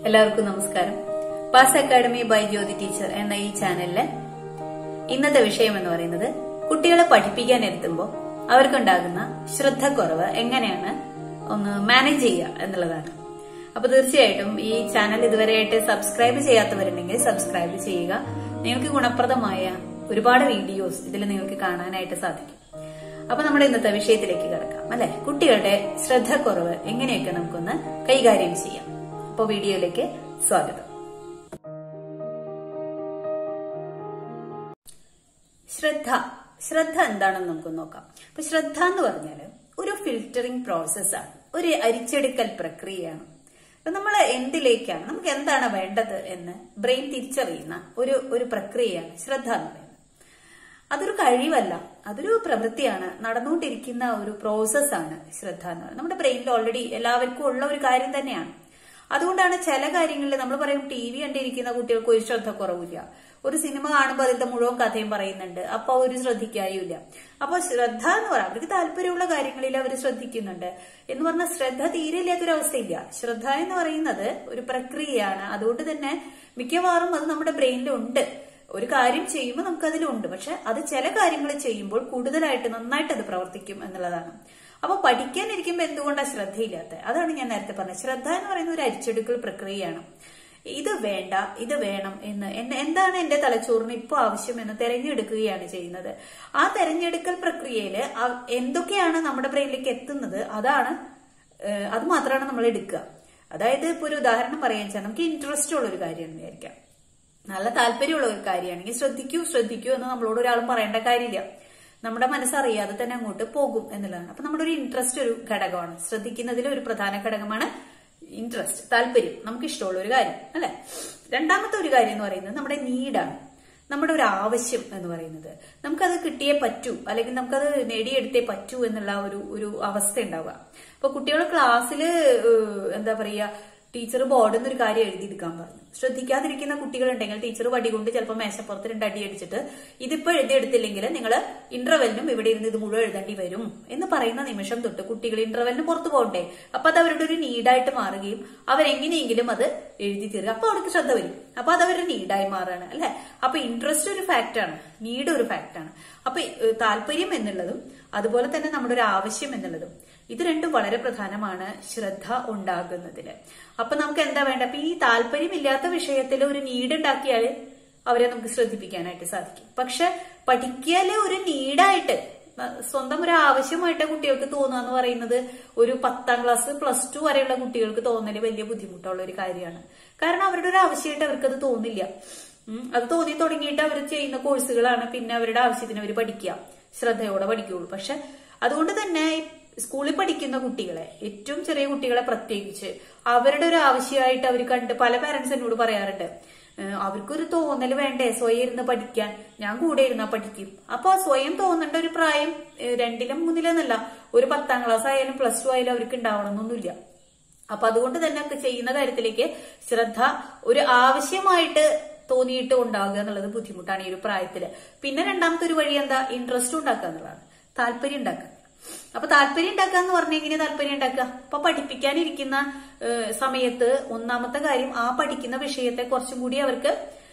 എല്ലാവർക്കും നമസ്കാരം pass academy by Jyothi teacher എന്ന ഈ ചാനലിലെ ഇന്നത്തെ വിഷയം എന്ന് പറയുന്നത് കുട്ടികളെ പഠിപ്പിക്കാൻ എത്തുമ്പോൾ അവർക്കുണ്ടാകുന്ന ശ്രദ്ധക്കുറവ് എങ്ങനെയാണ് ഒന്ന് മാനേജ് ചെയ്യുക എന്നുള്ളതാണ് അപ്പൊ തീർച്ചയായിട്ടും ഈ ചാനൽ ഇതുവരെയായിട്ട് സബ്സ്ക്രൈബ് ചെയ്യാത്തവരുണ്ടെങ്കിൽ സബ്സ്ക്രൈബ് ചെയ്യുക നിങ്ങൾക്ക് ഗുണപ്രദമായ ഒരുപാട് വീഡിയോസ് ഇതിൽ നിങ്ങൾക്ക് കാണാനായിട്ട് സാധിക്കും അപ്പൊ നമ്മുടെ ഇന്നത്തെ വിഷയത്തിലേക്ക് കിടക്കാം അല്ലെ കുട്ടികളുടെ ശ്രദ്ധക്കുറവ് എങ്ങനെയൊക്കെ നമുക്കൊന്ന് കൈകാര്യം ചെയ്യാം അപ്പൊ വീഡിയോയിലേക്ക് സ്വാഗതം ശ്രദ്ധ ശ്രദ്ധ എന്താണെന്ന് നമുക്ക് നോക്കാം അപ്പൊ ശ്രദ്ധ എന്ന് പറഞ്ഞാല് ഒരു ഫിൽറ്ററിംഗ് പ്രോസസ്സാണ് ഒരു അരിച്ചെടുക്കൽ പ്രക്രിയയാണ് അപ്പൊ നമ്മൾ എന്തിലേക്കാണ് നമുക്ക് എന്താണ് വേണ്ടത് എന്ന് ബ്രെയിൻ തിരിച്ചറിയുന്ന ഒരു ഒരു പ്രക്രിയയാണ് ശ്രദ്ധ എന്ന് പറയുന്നത് അതൊരു കഴിവല്ല അതൊരു പ്രവൃത്തിയാണ് നടന്നുകൊണ്ടിരിക്കുന്ന ഒരു പ്രോസസ്സാണ് ശ്രദ്ധ എന്ന് പറയുന്നത് നമ്മുടെ ബ്രെയിനിൽ ഓൾറെഡി എല്ലാവർക്കും ഉള്ള ഒരു കാര്യം തന്നെയാണ് അതുകൊണ്ടാണ് ചില കാര്യങ്ങളിൽ നമ്മൾ പറയും ടി വി കണ്ടിരിക്കുന്ന കുട്ടികൾക്ക് ഒരു ശ്രദ്ധ കുറവില്ല ഒരു സിനിമ കാണുമ്പോൾ അതിന്റെ മുഴുവൻ കഥയും പറയുന്നുണ്ട് അപ്പൊ അവർ ശ്രദ്ധിക്കാറില്ല അപ്പൊ ശ്രദ്ധ എന്ന് പറയാം അവർക്ക് താല്പര്യമുള്ള കാര്യങ്ങളിൽ അവർ ശ്രദ്ധിക്കുന്നുണ്ട് എന്ന് പറഞ്ഞാൽ ശ്രദ്ധ തീരെ ഇല്ലാത്തൊരവസ്ഥയില്ല ശ്രദ്ധ എന്ന് പറയുന്നത് ഒരു പ്രക്രിയയാണ് അതുകൊണ്ട് തന്നെ മിക്കവാറും അത് നമ്മുടെ ബ്രെയിനിലുണ്ട് ഒരു കാര്യം ചെയ്യുമ്പോൾ നമുക്ക് അതിലുണ്ട് പക്ഷെ അത് ചില കാര്യങ്ങൾ ചെയ്യുമ്പോൾ കൂടുതലായിട്ട് നന്നായിട്ട് അത് പ്രവർത്തിക്കും എന്നുള്ളതാണ് അപ്പൊ പഠിക്കാനിരിക്കുമ്പോൾ എന്തുകൊണ്ടാണ് ശ്രദ്ധയില്ലാത്തത് അതാണ് ഞാൻ നേരത്തെ പറഞ്ഞത് ശ്രദ്ധ എന്ന് പറയുന്ന ഒരു അരിച്ചെടുക്കൽ പ്രക്രിയയാണ് ഇത് വേണ്ട ഇത് വേണം എന്ന് എന്താണ് എന്റെ തലച്ചോറിന് ഇപ്പോൾ ആവശ്യം എന്ന് തെരഞ്ഞെടുക്കുകയാണ് ചെയ്യുന്നത് ആ തെരഞ്ഞെടുക്കൽ പ്രക്രിയയിൽ എന്തൊക്കെയാണ് നമ്മുടെ ബ്രെയിനിലേക്ക് എത്തുന്നത് അതാണ് അത് മാത്രമാണ് നമ്മൾ എടുക്കുക അതായത് ഇപ്പൊ ഒരു ഉദാഹരണം പറയാൻ വെച്ചാൽ നമുക്ക് ഇൻട്രസ്റ്റ് ഉള്ള ഒരു കാര്യമാണ് വിചാരിക്കാം നല്ല താല്പര്യമുള്ള ഒരു കാര്യമാണെങ്കിൽ ശ്രദ്ധിക്കൂ ശ്രദ്ധിക്കൂ എന്ന് നമ്മളോട് ഒരാളും പറയേണ്ട കാര്യമില്ല നമ്മുടെ മനസ്സറിയാതെ തന്നെ അങ്ങോട്ട് പോകും എന്നുള്ളതാണ് അപ്പൊ നമ്മുടെ ഒരു ഇൻട്രസ്റ്റ് ഒരു ഘടകമാണ് ശ്രദ്ധിക്കുന്നതിൽ ഒരു പ്രധാന ഘടകമാണ് ഇൻട്രസ്റ്റ് താല്പര്യം നമുക്ക് ഇഷ്ടമുള്ള ഒരു കാര്യം അല്ലെ രണ്ടാമത്തെ ഒരു കാര്യം എന്ന് പറയുന്നത് നമ്മുടെ നീഡാണ് നമ്മുടെ ഒരു ആവശ്യം എന്ന് പറയുന്നത് നമുക്കത് കിട്ടിയേ പറ്റൂ അല്ലെങ്കിൽ നമുക്കത് നേടിയെടുത്തേ പറ്റൂ എന്നുള്ള ഒരു ഒരു അവസ്ഥ ഉണ്ടാവുക അപ്പൊ കുട്ടികൾ ക്ലാസ്സിൽ എന്താ പറയാ ടീച്ചർ ബോർഡിൽ നിന്ന് ഒരു കാര്യം എഴുതിയെടുക്കാൻ പറഞ്ഞു ശ്രദ്ധിക്കാതിരിക്കുന്ന കുട്ടികളുണ്ടെങ്കിൽ ടീച്ചർ വടി കൊണ്ട് ചിലപ്പോൾ മേശപ്പുറത്ത് രണ്ട് അടി അടിച്ചിട്ട് ഇതിപ്പോ എഴുതിയെടുത്തില്ലെങ്കിൽ നിങ്ങൾ ഇന്റർവെല്ലിനും ഇവിടെ ഇരുന്ന് ഇത് മുഴുവൻ എഴുതേണ്ടി വരും എന്ന് പറയുന്ന നിമിഷം തൊട്ട് കുട്ടികൾ ഇന്റർവെല്ലിന് പുറത്തു പോകണ്ടേ അപ്പൊ അത് അവരുടെ ഒരു നീഡായിട്ട് മാറുകയും അവരെങ്ങനെയെങ്കിലും അത് എഴുതി തീരുക അപ്പൊ അവർക്ക് ശ്രദ്ധ വരും അപ്പൊ അത് അവരുടെ നീഡായി മാറുകയാണ് അല്ലെ അപ്പൊ ഇൻട്രസ്റ്റ് ഒരു ഫാക്റ്റാണ് നീഡ് ഒരു ഫാക്റ്റാണ് അപ്പൊ താല്പര്യം എന്നുള്ളതും അതുപോലെ തന്നെ നമ്മുടെ ഒരു ആവശ്യം എന്നുള്ളതും ഇത് രണ്ടും വളരെ പ്രധാനമാണ് ശ്രദ്ധ ഉണ്ടാകുന്നതിന് അപ്പൊ നമുക്ക് എന്താ വേണ്ട അപ്പൊ ഈ താല്പര്യമില്ലാത്ത വിഷയത്തിൽ ഒരു നീഡ് ഉണ്ടാക്കിയാൽ അവരെ നമുക്ക് ശ്രദ്ധിപ്പിക്കാനായിട്ട് സാധിക്കും പക്ഷെ പഠിക്കല് ഒരു നീഡായിട്ട് സ്വന്തം ഒരു ആവശ്യമായിട്ട് കുട്ടികൾക്ക് തോന്നുക എന്ന് പറയുന്നത് ഒരു പത്താം ക്ലാസ് പ്ലസ് ടു വരെയുള്ള കുട്ടികൾക്ക് തോന്നല് വലിയ ബുദ്ധിമുട്ടുള്ള ഒരു കാര്യമാണ് കാരണം അവരുടെ ഒരു ആവശ്യമായിട്ട് അവർക്കത് തോന്നില്ല അത് തോന്നി തുടങ്ങിയിട്ട് അവർ ചെയ്യുന്ന കോഴ്സുകളാണ് പിന്നെ അവരുടെ ആവശ്യത്തിന് അവർ പഠിക്കുക ശ്രദ്ധയോടെ പഠിക്കുകയുള്ളൂ പക്ഷെ അതുകൊണ്ട് തന്നെ സ്കൂളിൽ പഠിക്കുന്ന കുട്ടികളെ ഏറ്റവും ചെറിയ കുട്ടികളെ പ്രത്യേകിച്ച് അവരുടെ ഒരു ആവശ്യമായിട്ട് അവർ കണ്ട് പല പാരന്റ്സ് എന്നോട് പറയാറുണ്ട് അവർക്കൊരു തോന്നൽ വേണ്ടേ സ്വയം ഇരുന്ന് പഠിക്കാൻ ഞാൻ കൂടെ ഇരുന്നാ പഠിക്കും അപ്പൊ സ്വയം തോന്നേണ്ട ഒരു പ്രായം രണ്ടിലും മൂന്നിലെന്നല്ല ഒരു പത്താം ക്ലാസ് ആയാലും പ്ലസ് ടു ആയാലും അവർക്ക് ഉണ്ടാവണമെന്നൊന്നുമില്ല അപ്പൊ അതുകൊണ്ട് തന്നെ ഒക്കെ ചെയ്യുന്ന കാര്യത്തിലേക്ക് ശ്രദ്ധ ഒരു ആവശ്യമായിട്ട് തോന്നിയിട്ട് ഉണ്ടാവുക എന്നുള്ളത് ബുദ്ധിമുട്ടാണ് ഈ ഒരു പ്രായത്തില് പിന്നെ രണ്ടാമത്തെ ഒരു വഴി എന്താ ഇൻട്രസ്റ്റ് ഉണ്ടാക്കുക എന്നുള്ളതാണ് താല്പര്യം ഉണ്ടാക്കുക അപ്പൊ താല്പര്യം ഉണ്ടാക്കുക എന്ന് പറഞ്ഞാൽ എങ്ങനെ താല്പര്യം ഉണ്ടാക്കുക അപ്പൊ പഠിപ്പിക്കാനിരിക്കുന്ന സമയത്ത് ഒന്നാമത്തെ കാര്യം ആ പഠിക്കുന്ന വിഷയത്തെ കുറച്ചും കൂടി അവർക്ക്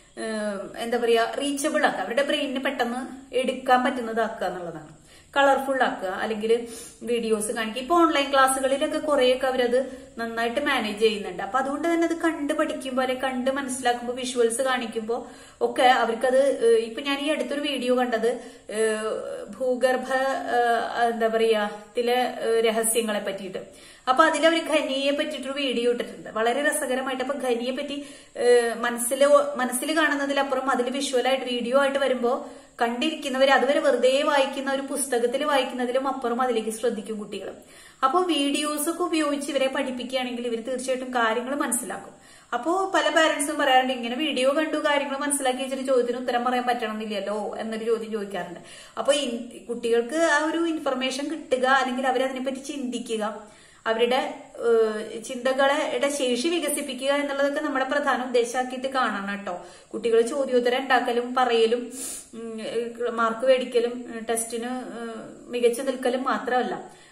എന്താ പറയാ റീച്ചബിൾ ആക്കുക അവരുടെ ബ്രെയിനിന് പെട്ടെന്ന് എടുക്കാൻ പറ്റുന്നതാക്കുക എന്നുള്ളതാണ് കളർഫുൾ ആക്കുക അല്ലെങ്കിൽ വീഡിയോസ് കാണിക്കുക ഇപ്പൊ ഓൺലൈൻ ക്ലാസ്സുകളിലൊക്കെ കുറെയൊക്കെ അവരത് നന്നായിട്ട് മാനേജ് ചെയ്യുന്നുണ്ട് അപ്പൊ അതുകൊണ്ട് തന്നെ അത് കണ്ട് പഠിക്കുമ്പോൾ അല്ലെങ്കിൽ കണ്ട് മനസ്സിലാക്കുമ്പോൾ വിഷ്വൽസ് കാണിക്കുമ്പോൾ ഒക്കെ അവർക്കത് ഇപ്പൊ ഞാൻ ഈ അടുത്തൊരു വീഡിയോ കണ്ടത് ഭൂഗർഭ എന്താ പറയാ ഇതിലെ രഹസ്യങ്ങളെ പറ്റിയിട്ട് അപ്പൊ അതിൽ അവർ ഖനിയെ പറ്റിയിട്ടൊരു വീഡിയോ ഇട്ടിട്ടുണ്ട് വളരെ രസകരമായിട്ട് അപ്പൊ ഖനിയെ പറ്റി മനസ്സിൽ മനസ്സിൽ കാണുന്നതിലപ്പുറം അതിൽ വിഷ്വലായിട്ട് വീഡിയോ ആയിട്ട് വരുമ്പോ കണ്ടിരിക്കുന്നവർ അതുവരെ വെറുതെ വായിക്കുന്ന ഒരു പുസ്തകത്തിൽ വായിക്കുന്നതിലും അപ്പുറം അതിലേക്ക് ശ്രദ്ധിക്കും കുട്ടികൾ അപ്പോൾ വീഡിയോസ് ഒക്കെ ഉപയോഗിച്ച് ഇവരെ പഠിപ്പിക്കുകയാണെങ്കിൽ ഇവർ തീർച്ചയായിട്ടും കാര്യങ്ങൾ മനസ്സിലാക്കും അപ്പോ പല പാരന്റ്സും പറയാറുണ്ട് ഇങ്ങനെ വീഡിയോ കണ്ടു കാര്യങ്ങൾ മനസ്സിലാക്കി വെച്ചിട്ട് ചോദ്യത്തിന് ഉത്തരം പറയാൻ പറ്റണമെന്നില്ലല്ലോ എന്നൊരു ചോദ്യം ചോദിക്കാറുണ്ട് അപ്പൊ കുട്ടികൾക്ക് ആ ഒരു ഇൻഫർമേഷൻ കിട്ടുക അല്ലെങ്കിൽ അവരതിനെപ്പറ്റി ചിന്തിക്കുക അവരുടെ ചിന്തകളുടെ ശേഷി വികസിപ്പിക്കുക എന്നുള്ളതൊക്കെ നമ്മുടെ പ്രധാന ഉദ്ദേശമാക്കിയിട്ട് കാണണം കേട്ടോ കുട്ടികൾ ചോദ്യോത്തരം ഉണ്ടാക്കലും പറയലും മാർക്ക് മേടിക്കലും ടെസ്റ്റിന് മികച്ചു നിൽക്കലും മാത്രമല്ല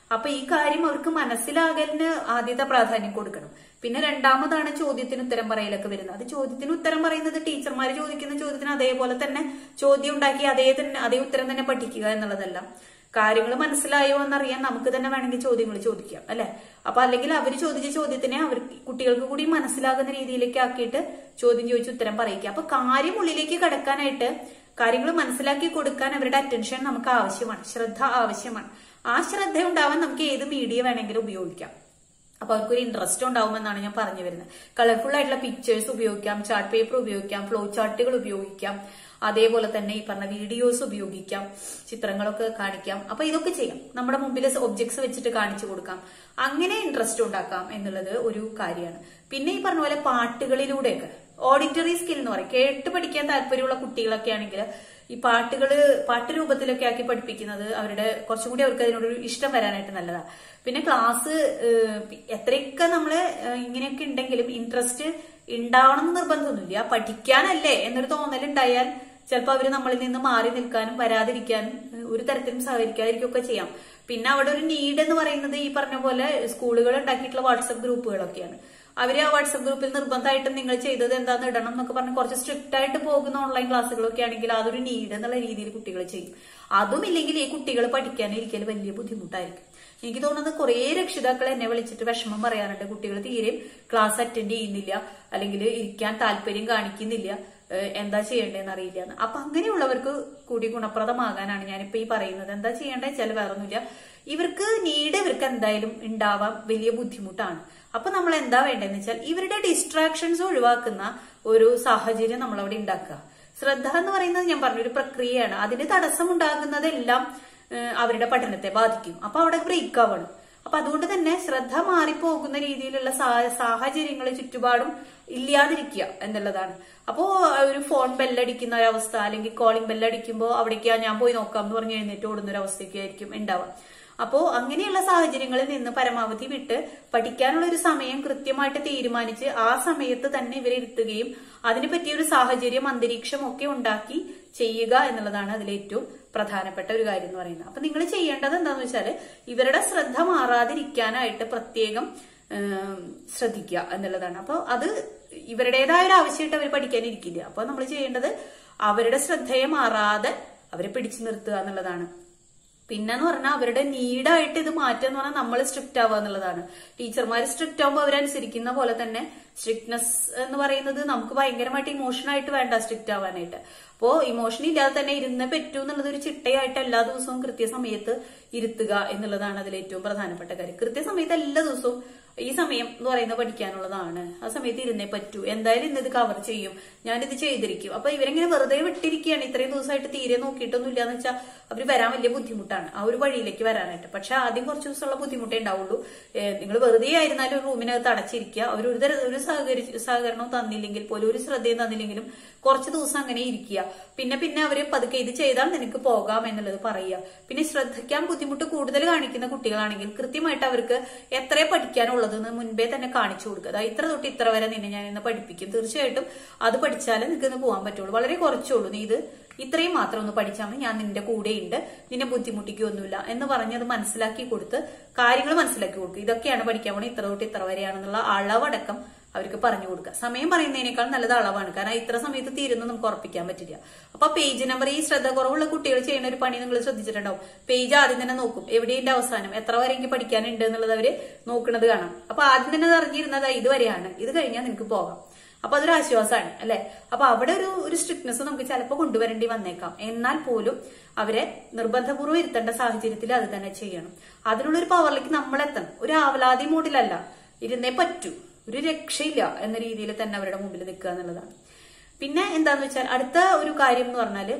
അപ്പൊ ഈ കാര്യം അവർക്ക് മനസ്സിലാകലിന് ആദ്യത്തെ പ്രാധാന്യം കൊടുക്കണം പിന്നെ രണ്ടാമതാണ് ചോദ്യത്തിന് ഉത്തരം പറയലൊക്കെ വരുന്നത് അത് ചോദ്യത്തിന് ഉത്തരം പറയുന്നത് ടീച്ചർമാർ ചോദിക്കുന്ന ചോദ്യത്തിന് അതേപോലെ തന്നെ ചോദ്യം ഉണ്ടാക്കി അതേ തന്നെ അതേ ഉത്തരം തന്നെ പഠിക്കുക എന്നുള്ളതല്ല കാര്യങ്ങൾ മനസ്സിലായോ എന്നറിയാൻ നമുക്ക് തന്നെ വേണമെങ്കിൽ ചോദ്യങ്ങൾ ചോദിക്കാം അല്ലെ അപ്പൊ അല്ലെങ്കിൽ അവർ ചോദിച്ച ചോദ്യത്തിനെ അവർ കുട്ടികൾക്ക് കൂടി മനസ്സിലാകുന്ന രീതിയിലേക്ക് ആക്കിയിട്ട് ചോദ്യം ചോദിച്ച് ഉത്തരം പറയിക്കുക അപ്പൊ കാര്യം ഉള്ളിലേക്ക് കടക്കാനായിട്ട് കാര്യങ്ങൾ മനസ്സിലാക്കി കൊടുക്കാൻ അവരുടെ അറ്റൻഷൻ നമുക്ക് ആവശ്യമാണ് ശ്രദ്ധ ആവശ്യമാണ് ആ ശ്രദ്ധ ഉണ്ടാവാൻ നമുക്ക് ഏത് മീഡിയ വേണമെങ്കിലും ഉപയോഗിക്കാം അപ്പൊ അവർക്കൊരു ഇൻട്രസ്റ്റ് ഉണ്ടാവുമെന്നാണ് ഞാൻ പറഞ്ഞു വരുന്നത് കളർഫുൾ ആയിട്ടുള്ള പിക്ചേഴ്സ് ഉപയോഗിക്കാം ചാർട്ട് പേപ്പർ ഉപയോഗിക്കാം ഫ്ലോ ചാർട്ടുകൾ ഉപയോഗിക്കാം അതേപോലെ തന്നെ ഈ പറഞ്ഞ വീഡിയോസ് ഉപയോഗിക്കാം ചിത്രങ്ങളൊക്കെ കാണിക്കാം അപ്പൊ ഇതൊക്കെ ചെയ്യാം നമ്മുടെ മുമ്പിൽ ഒബ്ജക്ട്സ് വെച്ചിട്ട് കാണിച്ചു കൊടുക്കാം അങ്ങനെ ഇൻട്രസ്റ്റ് ഉണ്ടാക്കാം എന്നുള്ളത് ഒരു കാര്യമാണ് പിന്നെ ഈ പറഞ്ഞ പോലെ പാട്ടുകളിലൂടെയൊക്കെ ഓഡിറ്ററി സ്കിൽ എന്ന് പറയും കേട്ട് പഠിക്കാൻ താല്പര്യമുള്ള കുട്ടികളൊക്കെ ആണെങ്കിൽ ഈ പാട്ടുകൾ പാട്ട് രൂപത്തിലൊക്കെ ആക്കി പഠിപ്പിക്കുന്നത് അവരുടെ കുറച്ചും കൂടി അവർക്ക് അതിനോടൊരു ഇഷ്ടം വരാനായിട്ട് നല്ലതാണ് പിന്നെ ക്ലാസ് എത്രയൊക്കെ നമ്മള് ഏഹ്, ഇങ്ങനെയൊക്കെ ഉണ്ടെങ്കിലും ഇൻട്രസ്റ്റ് ഉണ്ടാവണം എന്ന് നിർബന്ധമൊന്നുമില്ല പഠിക്കാനല്ലേ എന്നൊരു തോന്നലുണ്ടായാൽ ചിലപ്പോൾ അവര് നമ്മളിൽ നിന്ന് മാറി നിൽക്കാനും വരാതിരിക്കാനും ഏഹ്, ഒരു തരത്തിലും സഹകരിക്കാതിരിക്കുകയൊക്കെ ചെയ്യാം പിന്നെ അവിടെ ഒരു നീഡ് എന്ന് പറയുന്നത് ഈ പറഞ്ഞ പോലെ സ്കൂളുകൾ ഉണ്ടാക്കിയിട്ടുള്ള വാട്സപ്പ് ഗ്രൂപ്പുകളൊക്കെയാണ് അവര് ആ വാട്സപ്പ് ഗ്രൂപ്പിൽ നിർബന്ധമായിട്ടും നിങ്ങൾ ചെയ്തത് എന്താന്ന് ഇടണം എന്നൊക്കെ പറഞ്ഞ് കുറച്ച് സ്ട്രിക്റ്റ് ആയിട്ട് പോകുന്ന ഓൺലൈൻ ക്ലാസ്സുകളൊക്കെ ആണെങ്കിൽ അതൊരു നീഡ് എന്നുള്ള രീതിയിൽ കുട്ടികൾ ചെയ്യും അതും ഇല്ലെങ്കിൽ ഈ കുട്ടികൾ പഠിക്കാനിരിക്കൽ വലിയ ബുദ്ധിമുട്ടായിരിക്കും എനിക്ക് തോന്നുന്നത് കുറേ രക്ഷിതാക്കൾ എന്നെ വിളിച്ചിട്ട് വിഷമം പറയാറുണ്ട് കുട്ടികൾ തീരെയും ക്ലാസ് അറ്റൻഡ് ചെയ്യുന്നില്ല അല്ലെങ്കിൽ ഇരിക്കാൻ താല്പര്യം കാണിക്കുന്നില്ല ഏഹ് എന്താ ചെയ്യേണ്ടതെന്ന് അറിയില്ല എന്ന് അപ്പൊ അങ്ങനെയുള്ളവർക്ക് കൂടി ഗുണപ്രദമാകാനാണ് ഞാനിപ്പോ ഈ പറയുന്നത് എന്താ ചെയ്യേണ്ടത് വെച്ചാൽ വേറൊന്നുമില്ല ഇവർക്ക് നീഡ് ഇവർക്ക് എന്തായാലും ഉണ്ടാവാൻ വലിയ ബുദ്ധിമുട്ടാണ് അപ്പൊ നമ്മൾ എന്താ വേണ്ടതെന്ന് വെച്ചാൽ ഇവരുടെ ഡിസ്ട്രാക്ഷൻസ് ഒഴിവാക്കുന്ന ഒരു സാഹചര്യം നമ്മൾ അവിടെ ഉണ്ടാക്കുക ശ്രദ്ധ എന്ന് പറയുന്നത് ഞാൻ പറഞ്ഞൊരു പ്രക്രിയയാണ് അതിന് തടസ്സമുണ്ടാകുന്നതെല്ലാം ഏഹ് അവരുടെ പഠനത്തെ ബാധിക്കും അപ്പൊ അവിടെ ബ്രേക്ക് ആവണം അപ്പൊ അതുകൊണ്ട് തന്നെ ശ്രദ്ധ മാറിപ്പോകുന്ന രീതിയിലുള്ള സാ- സാഹചര്യങ്ങൾ ചുറ്റുപാടും ഇല്ലാതിരിക്കുക എന്നുള്ളതാണ് അപ്പോ ഒരു ഫോൺ ബെല്ലടിക്കുന്ന ഒരവസ്ഥ അല്ലെങ്കിൽ കോളിംഗ് ബെല്ലടിക്കുമ്പോൾ അവിടേക്ക് ഞാൻ പോയി നോക്കാം എന്ന് പറഞ്ഞ് എഴുന്നേറ്റ് ഓടുന്ന ഒരു അവസ്ഥയൊക്കെ ആയിരിക്കും ഉണ്ടാവുക അപ്പോ അങ്ങനെയുള്ള സാഹചര്യങ്ങളിൽ നിന്ന് പരമാവധി വിട്ട് പഠിക്കാനുള്ള ഒരു സമയം കൃത്യമായിട്ട് തീരുമാനിച്ച് ആ സമയത്ത് തന്നെ ഇവരെ ഇരുത്തുകയും അതിന് പറ്റിയ ഒരു സാഹചര്യം അന്തരീക്ഷം ഒക്കെ ഉണ്ടാക്കി ചെയ്യുക എന്നുള്ളതാണ് അതിൽ ഏറ്റവും പ്രധാനപ്പെട്ട ഒരു കാര്യം എന്ന് പറയുന്നത് അപ്പൊ നിങ്ങൾ ചെയ്യേണ്ടത് എന്താണെന്ന് വെച്ചാൽ ഇവരുടെ ശ്രദ്ധ മാറാതിരിക്കാനായിട്ട് പ്രത്യേകം ഏം, ശ്രദ്ധിക്കുക എന്നുള്ളതാണ് അപ്പോൾ അത് ഇവരുടേതായ ഒരു ആവശ്യമായിട്ട് അവർ പഠിക്കാനിരിക്കില്ല അപ്പോൾ നമ്മൾ ചെയ്യേണ്ടത് അവരുടെ ശ്രദ്ധയെ മാറാതെ അവരെ പിടിച്ചു നിർത്തുക എന്നുള്ളതാണ് പിന്നെന്ന് പറഞ്ഞാൽ അവരുടെ നീഡായിട്ട് ഇത് മാറ്റുക എന്ന് പറഞ്ഞാൽ നമ്മൾ സ്ട്രിക്റ്റ് ആവുക എന്നുള്ളതാണ് ടീച്ചർമാർ സ്ട്രിക്റ്റ് ആകുമ്പോൾ അവരനുസരിക്കുന്ന പോലെ തന്നെ സ്ട്രിക്ട്നെസ് എന്ന് പറയുന്നത് നമുക്ക് ഭയങ്കരമായിട്ട് ഇമോഷനായിട്ട് വേണ്ട സ്ട്രിക്റ്റ് ആവാനായിട്ട് അപ്പോ ഇമോഷൻ ഇല്ലാതെ തന്നെ ഇരുന്ന് പറ്റൂ എന്നുള്ളത് ഒരു ചിട്ടയായിട്ട് എല്ലാ ദിവസവും കൃത്യസമയത്ത് ഇരുത്തുക എന്നുള്ളതാണ് അതിൽ ഏറ്റവും പ്രധാനപ്പെട്ട കാര്യം കൃത്യസമയത്ത് എല്ലാ ദിവസവും ഈ സമയം എന്ന് പറയുന്നത് പഠിക്കാനുള്ളതാണ് ആ സമയത്ത് ഇരുന്നേ പറ്റൂ എന്തായാലും ഇന്ന് ഇത് കവർ ചെയ്യും ഞാനിത് ചെയ്തിരിക്കും അപ്പൊ ഇവരെങ്ങനെ വെറുതെ വിട്ടിരിക്കുകയാണ് ഇത്രയും ദിവസമായിട്ട് തീരെ നോക്കിയിട്ടൊന്നും ഇല്ലാന്ന് വെച്ചാൽ അവർ വരാൻ വലിയ ബുദ്ധിമുട്ടാണ് ആ ഒരു വഴിയിലേക്ക് വരാനായിട്ട് പക്ഷെ ആദ്യം കുറച്ച് ദിവസമുള്ള ബുദ്ധിമുട്ടേ ഉണ്ടാവുള്ളൂ നിങ്ങൾ വെറുതെ ആയിരുന്നാലും ഒരു റൂമിനകത്ത് അടച്ചിരിക്കുക അവർ ഒരു തര ഒരു സഹകരി സഹകരണവും തന്നില്ലെങ്കിൽ പോലും ഒരു ശ്രദ്ധയും തന്നില്ലെങ്കിലും കുറച്ച് ദിവസം അങ്ങനെ ഇരിക്കുക പിന്നെ പിന്നെ അവര് പതുക്കെ ഇത് ചെയ്താൽ നിനക്ക് പോകാം എന്നുള്ളത് പറയുക പിന്നെ ശ്രദ്ധിക്കാൻ ബുദ്ധിമുട്ട് കൂടുതൽ കാണിക്കുന്ന കുട്ടികളാണെങ്കിൽ കൃത്യമായിട്ട് അവർക്ക് എത്രേ പഠിക്കാനുള്ളതെന്ന് മുൻപേ തന്നെ കാണിച്ചു കൊടുക്കുക അതായത് ഇത്ര തൊട്ട് ഇത്ര വരെ നിന്നെ ഞാൻ ഇന്ന് പഠിപ്പിക്കും തീർച്ചയായിട്ടും അത് പഠിച്ചാലേ നിനക്ക് ഇന്ന് പോകാൻ പറ്റുള്ളൂ വളരെ കുറച്ചുള്ളൂ നീ ഇത് ഇത്രയും മാത്രം ഒന്ന് പഠിച്ചാൽ മതി ഞാൻ നിന്റെ കൂടെയുണ്ട് നിന്നെ ബുദ്ധിമുട്ടിക്കൊന്നുമില്ല എന്ന് പറഞ്ഞ് അത് മനസ്സിലാക്കി കൊടുത്ത് കാര്യങ്ങൾ മനസ്സിലാക്കി കൊടുക്കുക ഇതൊക്കെയാണ് പഠിക്കാൻ പോണേ ഇത്ര തൊട്ട് ഇത്ര വരെയാണെന്നുള്ള അളവടക്കം അവർക്ക് പറഞ്ഞു കൊടുക്കുക സമയം പറയുന്നതിനേക്കാൾ നല്ലത് അളവാണ് കാരണം ഇത്ര സമയത്ത് തീരുന്നു നമുക്ക് ഉറപ്പിക്കാൻ പറ്റില്ല അപ്പൊ പേജ് നമ്പർ ഈ ശ്രദ്ധ കുറവുള്ള കുട്ടികൾ ചെയ്യുന്ന ഒരു പണി നിങ്ങൾ ശ്രദ്ധിച്ചിട്ടുണ്ടാവും പേജ് ആദ്യം തന്നെ നോക്കും എവിടെയുണ്ട് അവസാനം എത്ര വരെ എനിക്ക് പഠിക്കാനുണ്ട് എന്നുള്ളത് അവര് നോക്കുന്നത് കാണാം അപ്പൊ ആദ്യം തന്നെ അറിഞ്ഞിരുന്നത് ഇതുവരെയാണ് ഇത് കഴിഞ്ഞാൽ നിനക്ക് പോകാം അപ്പൊ അതൊരു ആശ്വാസമാണ് അല്ലെ അപ്പൊ അവിടെ ഒരു ഒരു സ്ട്രിക്ട്നെസ് നമുക്ക് ചിലപ്പോൾ കൊണ്ടുവരേണ്ടി വന്നേക്കാം എന്നാൽ പോലും അവരെ നിർബന്ധപൂർവ്വം ഇരുത്തേണ്ട സാഹചര്യത്തിൽ അത് തന്നെ ചെയ്യണം അതിനുള്ള ഒരു പവറിലേക്ക് നമ്മൾ എത്തണം ഒരു ആവലാതി മൂഡിലല്ല ഇരുന്നേ പറ്റൂ ഒരു രക്ഷയില്ല എന്ന രീതിയിൽ തന്നെ അവരുടെ മുമ്പിൽ നിൽക്കുക എന്നുള്ളതാണ് പിന്നെ എന്താന്ന് വെച്ചാൽ അടുത്ത ഒരു കാര്യം എന്ന് പറഞ്ഞാല്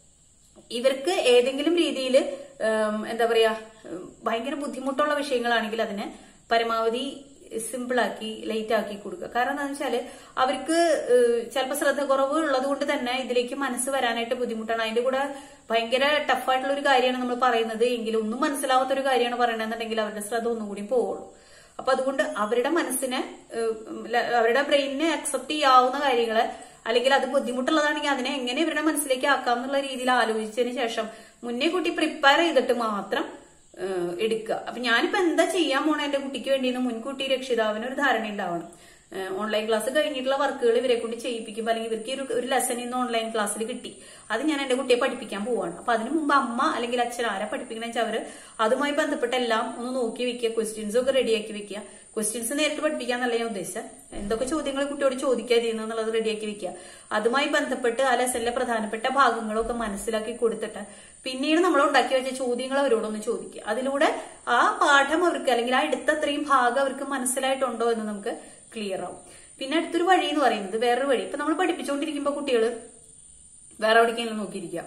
ഇവർക്ക് ഏതെങ്കിലും രീതിയിൽ എന്താ പറയാ ഉം, ഭയങ്കര ബുദ്ധിമുട്ടുള്ള വിഷയങ്ങളാണെങ്കിൽ അതിനെ പരമാവധി സിമ്പിൾ ആക്കി ലൈറ്റ് ആക്കി കൊടുക്കുക കാരണം എന്താണെന്ന് വെച്ചാല് അവർക്ക് ചിലപ്പോൾ ശ്രദ്ധ കുറവ് ഉള്ളത് കൊണ്ട് തന്നെ ഇതിലേക്ക് മനസ്സ് വരാനായിട്ട് ബുദ്ധിമുട്ടാണ് അതിന്റെ കൂടെ ഭയങ്കര ടഫായിട്ടുള്ള ഒരു കാര്യമാണ് നമ്മൾ പറയുന്നത് എങ്കിലും ഒന്നും മനസ്സിലാവാത്ത ഒരു കാര്യമാണ് പറയണമെന്നുണ്ടെങ്കിൽ അവരുടെ ശ്രദ്ധ ഒന്നും കൂടി പോവുള്ളൂ അപ്പൊ അതുകൊണ്ട് അവരുടെ മനസ്സിനെ ഏഹ്, ല- അവരുടെ ബ്രെയിനിനെ അക്സെപ്റ്റ് ചെയ്യാവുന്ന കാര്യങ്ങളെ അല്ലെങ്കിൽ അത് ബുദ്ധിമുട്ടുള്ളതാണെങ്കിൽ അതിനെ എങ്ങനെ ഇവരുടെ മനസ്സിലേക്ക് ആക്കാം എന്നുള്ള രീതിയിൽ ആലോചിച്ചതിന് ശേഷം മുന്നേ കൂട്ടി പ്രിപ്പയർ ചെയ്തിട്ട് മാത്രം ഏഹ് എടുക്കുക അപ്പൊ ഞാനിപ്പോ എന്താ ചെയ്യാൻ പോണ എന്റെ കുട്ടിക്ക് വേണ്ടിയെന്ന് മുൻകൂട്ടി രക്ഷിതാവിന് ഒരു ധാരണ ഉണ്ടാവണം ഏഹ് ഓൺലൈൻ ക്ലാസ് കഴിഞ്ഞിട്ടുള്ള വർക്കുകൾ ഇവരെ കൊണ്ട് ചെയ്യിപ്പിക്കുമ്പോൾ അല്ലെങ്കിൽ ഇവർക്ക് ഒരു ഒരു ലെസൺ ഇന്ന് ഓൺലൈൻ ക്ലാസ്സിൽ കിട്ടി അത് ഞാൻ എന്റെ കുട്ടിയെ പഠിപ്പിക്കാൻ പോവാണ് അപ്പൊ അതിനു മുമ്പ് അമ്മ അല്ലെങ്കിൽ അച്ഛൻ ആരെ പഠിപ്പിക്കണമെന്ന് വെച്ചാൽ അവര് അതുമായി ബന്ധപ്പെട്ട എല്ലാം ഒന്ന് നോക്കി വെക്കുക ക്വസ്റ്റ്യൻസ് ഒക്കെ റെഡിയാക്കി വെക്കുക ക്വസ്റ്റ്യൻസ് നേരിട്ട് പഠിപ്പിക്കാന്നല്ല ഞാൻ ഉദ്ദേശിച്ചത് എന്തൊക്കെ ചോദ്യങ്ങൾ കുട്ടിയോട് ചോദിക്കുക ചെയ്യുന്നത് റെഡിയാക്കി വെക്കുക അതുമായി ബന്ധപ്പെട്ട് ആ ലെസണിലെ പ്രധാനപ്പെട്ട ഭാഗങ്ങളൊക്കെ മനസ്സിലാക്കി കൊടുത്തിട്ട് പിന്നീട് നമ്മൾ ഉണ്ടാക്കി വെച്ച ചോദ്യങ്ങൾ അവരോടൊന്ന് ചോദിക്കുക അതിലൂടെ ആ പാഠം അവർക്ക് അല്ലെങ്കിൽ ആ എടുത്ത അത്രയും ഭാഗം അവർക്ക് മനസ്സിലായിട്ടുണ്ടോ എന്ന് നമുക്ക് ക്ലിയർ ആവും പിന്നെ അടുത്തൊരു വഴി എന്ന് പറയുന്നത് വേറൊരു വഴി ഇപ്പൊ നമ്മൾ പഠിപ്പിച്ചുകൊണ്ടിരിക്കുമ്പോൾ കുട്ടികൾ വേറെ എവിടേക്കെങ്കിലും നോക്കിയിരിക്കുക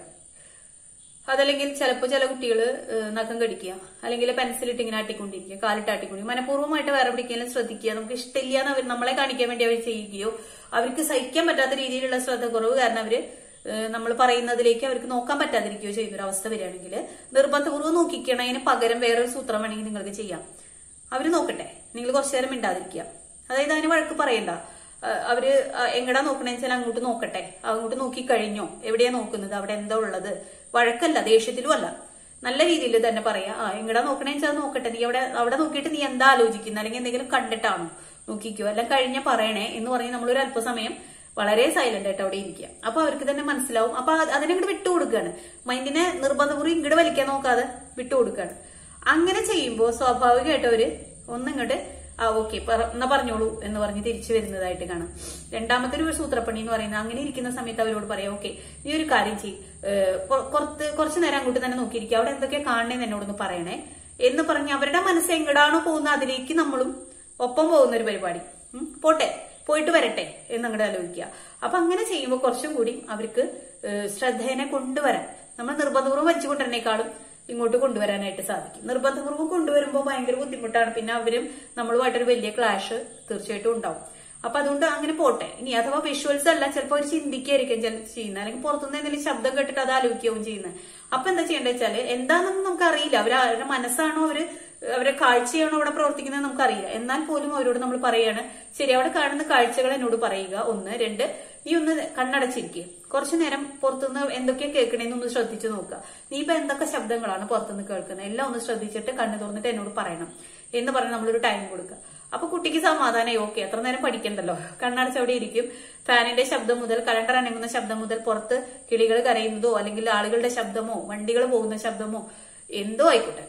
അതല്ലെങ്കിൽ ചിലപ്പോൾ ചില കുട്ടികൾ നഖം കടിക്കുക അല്ലെങ്കിൽ പെൻസിലിട്ട് ഇങ്ങനെ ആട്ടിക്കൊണ്ടിരിക്കുക കാലിട്ട് ആട്ടിക്കൊണ്ടിരിക്കുക മനഃപൂർവ്വമായിട്ട് വേറെ എവിടേക്കെങ്കിലും ശ്രദ്ധിക്കുക നമുക്ക് ഇഷ്ടമില്ല എന്ന് അവർ നമ്മളെ കാണിക്കാൻ വേണ്ടി അവർ ചെയ്യുകയോ അവർക്ക് സഹിക്കാൻ പറ്റാത്ത രീതിയിലുള്ള ശ്രദ്ധ കുറവ് കാരണം അവര് നമ്മൾ പറയുന്നതിലേക്ക് അവർക്ക് നോക്കാൻ പറ്റാതിരിക്കുകയോ ചെയ്യുന്ന ഒരു അവസ്ഥ വരികയാണെങ്കിൽ നിർബന്ധപൂർവ്വം നോക്കിക്കണതിന് പകരം വേറൊരു സൂത്രം വേണമെങ്കിൽ നിങ്ങൾക്ക് ചെയ്യാം അവര് നോക്കട്ടെ നിങ്ങൾ കുറച്ചു നേരം മിണ്ടാതിരിക്കുക അതായത് അതിന് വഴക്ക് പറയണ്ട ആ, അവര് ആ, എങ്ങടാ നോക്കണേന്ന് വെച്ചാൽ അങ്ങോട്ട് നോക്കട്ടെ അങ്ങോട്ട് നോക്കി കഴിഞ്ഞോ എവിടെയാ നോക്കുന്നത് അവിടെ എന്താ ഉള്ളത് വഴക്കല്ല ദേഷ്യത്തിലും അല്ല നല്ല രീതിയിൽ തന്നെ പറയാ ആ എങ്ങടാ നോക്കണേന്ന് വെച്ചാൽ നോക്കട്ടെ നീ അവിടെ അവിടെ നോക്കിയിട്ട് നീ എന്താ ആലോചിക്കുന്നത് അല്ലെങ്കിൽ എന്തെങ്കിലും കണ്ടിട്ടാണോ നോക്കിക്കോ എല്ലാം കഴിഞ്ഞ പറയണേ എന്ന് പറഞ്ഞ് നമ്മൾ ഒരു അല്പസമയം വളരെ സൈലന്റ് ആയിട്ട് അവിടെ ഇരിക്കുക അപ്പൊ അവർക്ക് തന്നെ മനസ്സിലാവും അപ്പൊ അത് അതിനങ്ങോട്ട് വിട്ടുകൊടുക്കുകയാണ് മൈൻഡിനെ നിർബന്ധപൂർവ്വം ഇങ്ങോട്ട് വലിക്കാൻ നോക്കാതെ വിട്ടുകൊടുക്കുകയാണ് അങ്ങനെ ചെയ്യുമ്പോൾ സ്വാഭാവികമായിട്ട് അവര് ഒന്നിങ്ങോട്ട് ആ ഓക്കെ എന്നാ പറഞ്ഞോളൂ എന്ന് പറഞ്ഞ് തിരിച്ചു വരുന്നതായിട്ട് കാണാം രണ്ടാമത്തെ ഒരു സൂത്രപ്പണി എന്ന് പറയുന്നത് അങ്ങനെ ഇരിക്കുന്ന സമയത്ത് അവരോട് പറയാം ഓക്കെ നീ ഒരു കാര്യം ചെയ് കുറച്ച് കുറച്ചു നേരം അങ്ങോട്ട് തന്നെ നോക്കിയിരിക്കുക അവിടെ എന്തൊക്കെയാ കാണണേന്ന് എന്നോടൊന്ന് പറയണേ എന്ന് പറഞ്ഞ് അവരുടെ മനസ്സ് എങ്ങടാണോ പോകുന്നത് അതിലേക്ക് നമ്മളും ഒപ്പം പോകുന്ന ഒരു പരിപാടി ഉം, പോട്ടെ പോയിട്ട് വരട്ടെ എന്ന് അങ്ങോട്ട് ആലോചിക്കുക അപ്പൊ അങ്ങനെ ചെയ്യുമ്പോൾ കുറച്ചും കൂടി അവർക്ക് ഏഹ്, ശ്രദ്ധേനെ കൊണ്ടുവരാൻ നമ്മൾ നിർബന്ധപൂർവ്വം വലിച്ചു കൊണ്ടുവരണേക്കാളും ഇങ്ങോട്ട് കൊണ്ടുവരാനായിട്ട് സാധിക്കും നിർബന്ധപൂർവ്വം കൊണ്ടുവരുമ്പോൾ ഭയങ്കര ബുദ്ധിമുട്ടാണ് പിന്നെ അവരും നമ്മളുമായിട്ടൊരു വലിയ ക്ലാഷ് തീർച്ചയായിട്ടും ഉണ്ടാവും അപ്പൊ അതുകൊണ്ട് അങ്ങനെ പോട്ടെ ഇനി അഥവാ വിഷ്വൽസ് അല്ല ചിലപ്പോൾ അവർ ചിന്തിക്കായിരിക്കും ചില ചെയ്യുന്നത് അല്ലെങ്കിൽ പുറത്തുനിന്ന് എന്തെങ്കിലും ശബ്ദം കേട്ടിട്ട് അത് ആലോചിക്കുകയും ചെയ്യുന്നത് അപ്പൊ എന്താ ചെയ്യേണ്ടത് വെച്ചാല് എന്താണെന്ന് നമുക്ക് അറിയില്ല അവർ അവരുടെ മനസ്സാണോ അവര് അവരുടെ കാഴ്ചയാണോ അവിടെ പ്രവർത്തിക്കുന്നത് നമുക്കറിയില്ല എന്നാൽ പോലും അവരോട് നമ്മൾ പറയാണ് ശരി അവിടെ കാണുന്ന കാഴ്ചകൾ എന്നോട് പറയുക ഒന്ന് രണ്ട് നീ ഒന്ന് കണ്ണടച്ചിരിക്കുക കുറച്ചു നേരം പുറത്തുനിന്ന് എന്തൊക്കെയാ കേൾക്കണേന്ന് ഒന്ന് ശ്രദ്ധിച്ചു നോക്കുക നീ ഇപ്പൊ എന്തൊക്കെ ശബ്ദങ്ങളാണ് പുറത്തുനിന്ന് കേൾക്കുന്നത് എല്ലാം ഒന്ന് ശ്രദ്ധിച്ചിട്ട് കണ്ണു തുറന്നിട്ട് എന്നോട് പറയണം എന്ന് പറഞ്ഞ് നമ്മളൊരു ടൈം കൊടുക്കുക അപ്പൊ കുട്ടിക്ക് സമാധാനമായി ഓക്കെ അത്ര നേരം പഠിക്കണ്ടല്ലോ കണ്ണടച്ച് അവിടെ ഇരിക്കും ഫാനിന്റെ ശബ്ദം മുതൽ കലണ്ടർ അനങ്ങുന്ന ശബ്ദം മുതൽ പുറത്ത് കിളികൾ കരയുന്നതോ അല്ലെങ്കിൽ ആളുകളുടെ ശബ്ദമോ വണ്ടികൾ പോകുന്ന ശബ്ദമോ എന്തോ ആയിക്കോട്ടെ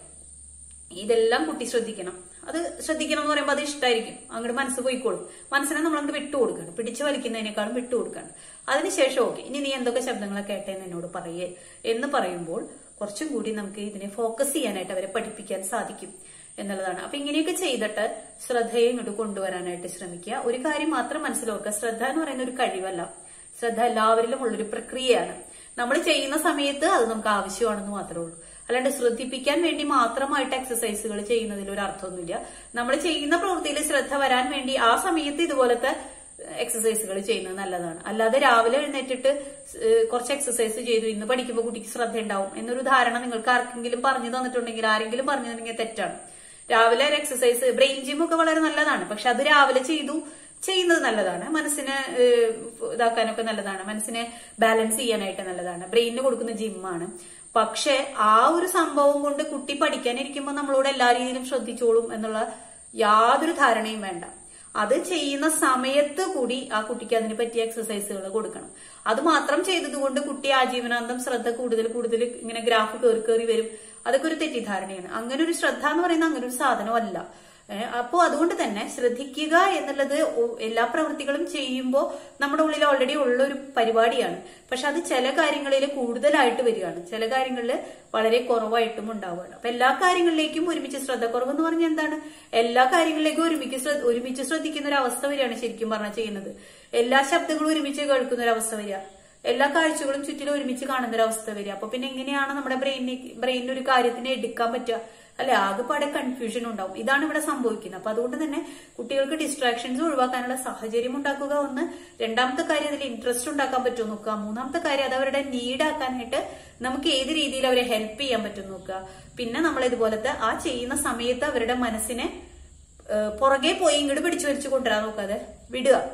ഇതെല്ലാം കുട്ടി ശ്രദ്ധിക്കണം അത് ശ്രദ്ധിക്കണം എന്ന് പറയുമ്പോൾ അത് ഇഷ്ടമായിരിക്കും അങ്ങോട്ട് മനസ്സ് പോയിക്കോളും മനസ്സിനെ നമ്മൾ അങ്ങോട്ട് വിട്ടുകൊടുക്കണം പിടിച്ചു വലിക്കുന്നതിനേക്കാളും വിട്ടുകൊടുക്കണം അതിനുശേഷം ഓക്കെ ഇനി നീ എന്തൊക്കെ ശബ്ദങ്ങളെ കേട്ടേന്ന് എന്നോട് പറയേ എന്ന് പറയുമ്പോൾ കുറച്ചും കൂടി നമുക്ക് ഇതിനെ ഫോക്കസ് ചെയ്യാനായിട്ട് അവരെ പഠിപ്പിക്കാൻ സാധിക്കും എന്നുള്ളതാണ് അപ്പൊ ഇങ്ങനെയൊക്കെ ചെയ്തിട്ട് ശ്രദ്ധയെ ഇങ്ങോട്ട് കൊണ്ടുവരാനായിട്ട് ശ്രമിക്കുക ഒരു കാര്യം മാത്രം മനസ്സിലാക്കുക ശ്രദ്ധ എന്ന് പറയുന്ന ഒരു കഴിവല്ല ശ്രദ്ധ എല്ലാവരിലും ഉള്ളൊരു പ്രക്രിയയാണ് നമ്മൾ ചെയ്യുന്ന സമയത്ത് അത് നമുക്ക് ആവശ്യമാണെന്ന് മാത്രമേ ഉള്ളൂ അല്ലാണ്ട് ശ്രദ്ധിപ്പിക്കാൻ വേണ്ടി മാത്രമായിട്ട് എക്സസൈസുകൾ ചെയ്യുന്നതിൽ ഒരു അർത്ഥമൊന്നുമില്ല നമ്മൾ ചെയ്യുന്ന പ്രവൃത്തിയിൽ ശ്രദ്ധ വരാൻ വേണ്ടി ആ സമയത്ത് ഇതുപോലത്തെ എക്സസൈസുകൾ ചെയ്യുന്നത് നല്ലതാണ് അല്ലാതെ രാവിലെ എഴുന്നേറ്റിട്ട് ഏഹ് കുറച്ച് എക്സസൈസ് ചെയ്തു ഇന്ന് പഠിക്കുമ്പോൾ കുട്ടിക്ക് ശ്രദ്ധ ഉണ്ടാവും എന്നൊരു ധാരണ നിങ്ങൾക്ക് ആർക്കെങ്കിലും പറഞ്ഞു തന്നിട്ടുണ്ടെങ്കിൽ ആരെങ്കിലും പറഞ്ഞു തന്നിട്ടുണ്ടെങ്കിൽ തെറ്റാണ് രാവിലെ ഒരു എക്സസൈസ് ബ്രെയിൻ ജിം ഒക്കെ വളരെ നല്ലതാണ് പക്ഷെ അത് രാവിലെ ചെയ്തു ചെയ്യുന്നത് നല്ലതാണ് മനസ്സിനെ ഏഹ്, ഇതാക്കാനൊക്കെ നല്ലതാണ് മനസ്സിനെ ബാലൻസ് ചെയ്യാനായിട്ട് നല്ലതാണ് ബ്രെയിനിന് കൊടുക്കുന്ന ജിമ്മാണ് പക്ഷെ ആ ഒരു സംഭവം കൊണ്ട് കുട്ടി പഠിക്കാനിരിക്കുമ്പോൾ നമ്മളോട് എല്ലാ രീതിയിലും ശ്രദ്ധിച്ചോളും എന്നുള്ള യാതൊരു ധാരണയും വേണ്ട അത് ചെയ്യുന്ന സമയത്ത് കൂടി ആ കുട്ടിക്ക് അതിന് പറ്റിയ എക്സസൈസുകൾ കൊടുക്കണം അത് മാത്രം ചെയ്തതുകൊണ്ട് കുട്ടി ആജീവനാന്തം ശ്രദ്ധ കൂടുതൽ കൂടുതൽ ഇങ്ങനെ ഗ്രാഫ് കയറി കയറി വരും അതൊക്കെ ഒരു തെറ്റിദ്ധാരണയാണ് അങ്ങനെ ഒരു ശ്രദ്ധ എന്ന് പറയുന്ന അങ്ങനെ ഒരു സാധനമല്ല ഏഹ് അപ്പോ അതുകൊണ്ട് തന്നെ ശ്രദ്ധിക്കുക എന്നുള്ളത് ഒ- എല്ലാ പ്രവൃത്തികളും ചെയ്യുമ്പോൾ നമ്മുടെ ഉള്ളിൽ ഓൾറെഡി ഉള്ള ഒരു പരിപാടിയാണ് പക്ഷെ അത് ചില കാര്യങ്ങളിൽ കൂടുതലായിട്ട് വരികയാണ് ചില കാര്യങ്ങളിൽ വളരെ കുറവായിട്ടും ഉണ്ടാവുകയാണ് അപ്പൊ എല്ലാ കാര്യങ്ങളിലേക്കും ഒരുമിച്ച് ശ്രദ്ധ കുറവെന്ന് പറഞ്ഞാൽ എന്താണ് എല്ലാ കാര്യങ്ങളിലേക്കും ഒരുമിച്ച് ശ്രദ്ധ- ഒരുമിച്ച് ശ്രദ്ധിക്കുന്ന ഒരു അവസ്ഥ വരികയാണ് ശരിക്കും പറഞ്ഞാൽ ചെയ്യുന്നത് എല്ലാ ശബ്ദങ്ങളും ഒരുമിച്ച് കേൾക്കുന്ന ഒരു അവസ്ഥ വരിക എല്ലാ കാഴ്ചകളും ചുറ്റിലും ഒരുമിച്ച് കാണുന്ന ഒരു അവസ്ഥ വരിക അപ്പൊ പിന്നെ എങ്ങനെയാണ് നമ്മുടെ ബ്രെയിനിന് ബ്രെയിനിന് ഒരു കാര്യത്തിനെ എടുക്കാൻ പറ്റുക അല്ലെ ആകെപ്പാടെ കൺഫ്യൂഷൻ ഉണ്ടാവും ഇതാണ് ഇവിടെ സംഭവിക്കുന്നത് അപ്പൊ അതുകൊണ്ട് തന്നെ കുട്ടികൾക്ക് ഡിസ്ട്രാക്ഷൻസ് ഒഴിവാക്കാനുള്ള സാഹചര്യം ഉണ്ടാക്കുക ഒന്ന് രണ്ടാമത്തെ കാര്യം അതിൽ ഇൻട്രസ്റ്റ് ഉണ്ടാക്കാൻ പറ്റുമോ നോക്കുക മൂന്നാമത്തെ കാര്യം അത് അവരുടെ നീഡ് ആക്കാനായിട്ട് നമുക്ക് ഏത് രീതിയിൽ അവരെ ഹെൽപ്പ് ചെയ്യാൻ പറ്റും നോക്കുക പിന്നെ നമ്മൾ ഇതുപോലത്തെ ആ ചെയ്യുന്ന സമയത്ത് അവരുടെ മനസ്സിനെ ഏഹ് പുറകെ പോയി ഇങ്ങോട്ട് പിടിച്ചു വലിച്ചു കൊണ്ടുവരാൻ നോക്കാതെ വിടുക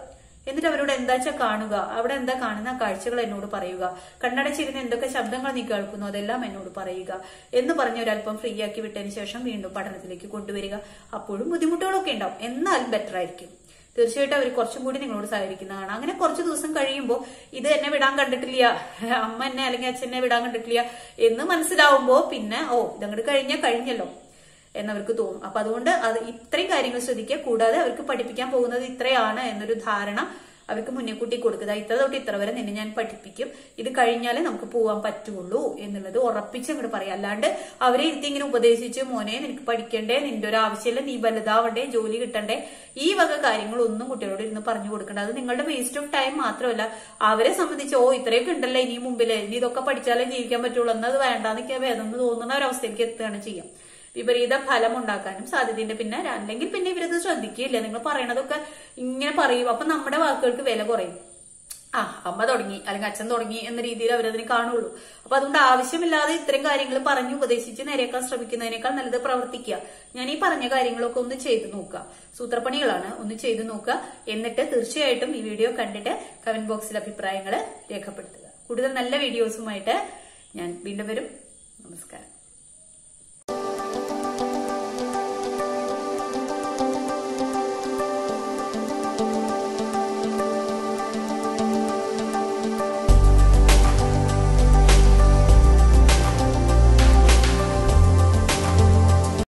എന്നിട്ട് അവരോട് എന്താ വെച്ചാൽ കാണുക അവിടെ എന്താ കാണുന്ന കാഴ്ചകൾ എന്നോട് പറയുക കണ്ണടച്ചിരുന്ന് എന്തൊക്കെ ശബ്ദങ്ങൾ നീ കേൾക്കുന്നു അതെല്ലാം എന്നോട് പറയുക എന്ന് പറഞ്ഞ് ഒരല്പം ഫ്രീ ആക്കി വിട്ടതിന് ശേഷം വീണ്ടും പഠനത്തിലേക്ക് കൊണ്ടുവരിക അപ്പോഴും ബുദ്ധിമുട്ടുകളൊക്കെ ഉണ്ടാവും എന്നാലും ബെറ്റർ ആയിരിക്കും തീർച്ചയായിട്ടും അവർ കുറച്ചും കൂടി നിങ്ങളോട് സഹകരിക്കുന്നതാണ് അങ്ങനെ കുറച്ച് ദിവസം കഴിയുമ്പോൾ ഇത് എന്നെ വിടാൻ കണ്ടിട്ടില്ല അമ്മ എന്നെ അല്ലെങ്കിൽ അച്ഛനെ വിടാൻ കണ്ടിട്ടില്ല എന്ന് മനസ്സിലാവുമ്പോ പിന്നെ ഓ ഇതങ്ങോട്ട് കഴിഞ്ഞാൽ കഴിഞ്ഞല്ലോ എന്നവർക്ക് തോന്നും അപ്പൊ അതുകൊണ്ട് അത് ഇത്രയും കാര്യങ്ങൾ ശ്രദ്ധിക്കുക കൂടാതെ അവർക്ക് പഠിപ്പിക്കാൻ പോകുന്നത് ഇത്രയാണ് എന്നൊരു ധാരണ അവർക്ക് മുന്നേ കൂട്ടി കൊടുക്കുക ഇത്ര തൊട്ട് ഇത്ര വരെ നിന്നെ ഞാൻ പഠിപ്പിക്കും ഇത് കഴിഞ്ഞാലേ നമുക്ക് പോകാൻ പറ്റുള്ളൂ എന്നുള്ളത് ഉറപ്പിച്ച് അങ്ങോട്ട് പറയാം അല്ലാണ്ട് അവരെ ഇരുത്തി ഇങ്ങനെ ഉപദേശിച്ച് മോനെ നിനക്ക് പഠിക്കണ്ടേ നിന്റെ ഒരു ആവശ്യമില്ല നീ വലുതാവണ്ടേ ജോലി കിട്ടണ്ടേ ഈ വക കാര്യങ്ങളൊന്നും കുട്ടികളോട് ഇരുന്ന് പറഞ്ഞു കൊടുക്കണ്ട അത് നിങ്ങളുടെ വേസ്റ്റ് ഓഫ് ടൈം മാത്രമല്ല അവരെ സംബന്ധിച്ച് ഓ ഇത്രയൊക്കെ ഉണ്ടല്ലോ ഇനി മുമ്പില് ഇനി ഇതൊക്കെ പഠിച്ചാലേ ജീവിക്കാൻ പറ്റുള്ളൂ എന്നത് വേണ്ടാന്നൊക്കെ വേദം എന്ന് തോന്നുന്ന ഒരവസ്ഥയിലേക്ക് എത്തുകയാണ് ചെയ്യാം വിപരീത ഫലം ഉണ്ടാക്കാനും സാധ്യതയുണ്ട് പിന്നെ അല്ലെങ്കിൽ പിന്നെ ഇവരത് ശ്രദ്ധിക്കില്ല നിങ്ങൾ പറയണതൊക്കെ ഇങ്ങനെ പറയും അപ്പൊ നമ്മുടെ വാക്കുകൾക്ക് വില കുറയും ആ അമ്മ തുടങ്ങി അല്ലെങ്കിൽ അച്ഛൻ തുടങ്ങി എന്ന രീതിയിൽ അവരതിനെ കാണുള്ളൂ അപ്പൊ അതുകൊണ്ട് ആവശ്യമില്ലാതെ ഇത്തരം കാര്യങ്ങൾ പറഞ്ഞു ഉപദേശിച്ച് നേരെയാക്കാൻ ശ്രമിക്കുന്നതിനേക്കാൾ നല്ലത് പ്രവർത്തിക്കുക ഞാൻ ഈ പറഞ്ഞ കാര്യങ്ങളൊക്കെ ഒന്ന് ചെയ്തു നോക്കുക സൂത്രപ്പണികളാണ് ഒന്ന് ചെയ്തു നോക്കുക എന്നിട്ട് തീർച്ചയായിട്ടും ഈ വീഡിയോ കണ്ടിട്ട് കമന്റ് ബോക്സിൽ അഭിപ്രായങ്ങൾ രേഖപ്പെടുത്തുക കൂടുതൽ നല്ല വീഡിയോസുമായിട്ട് ഞാൻ വീണ്ടും വരും നമസ്കാരം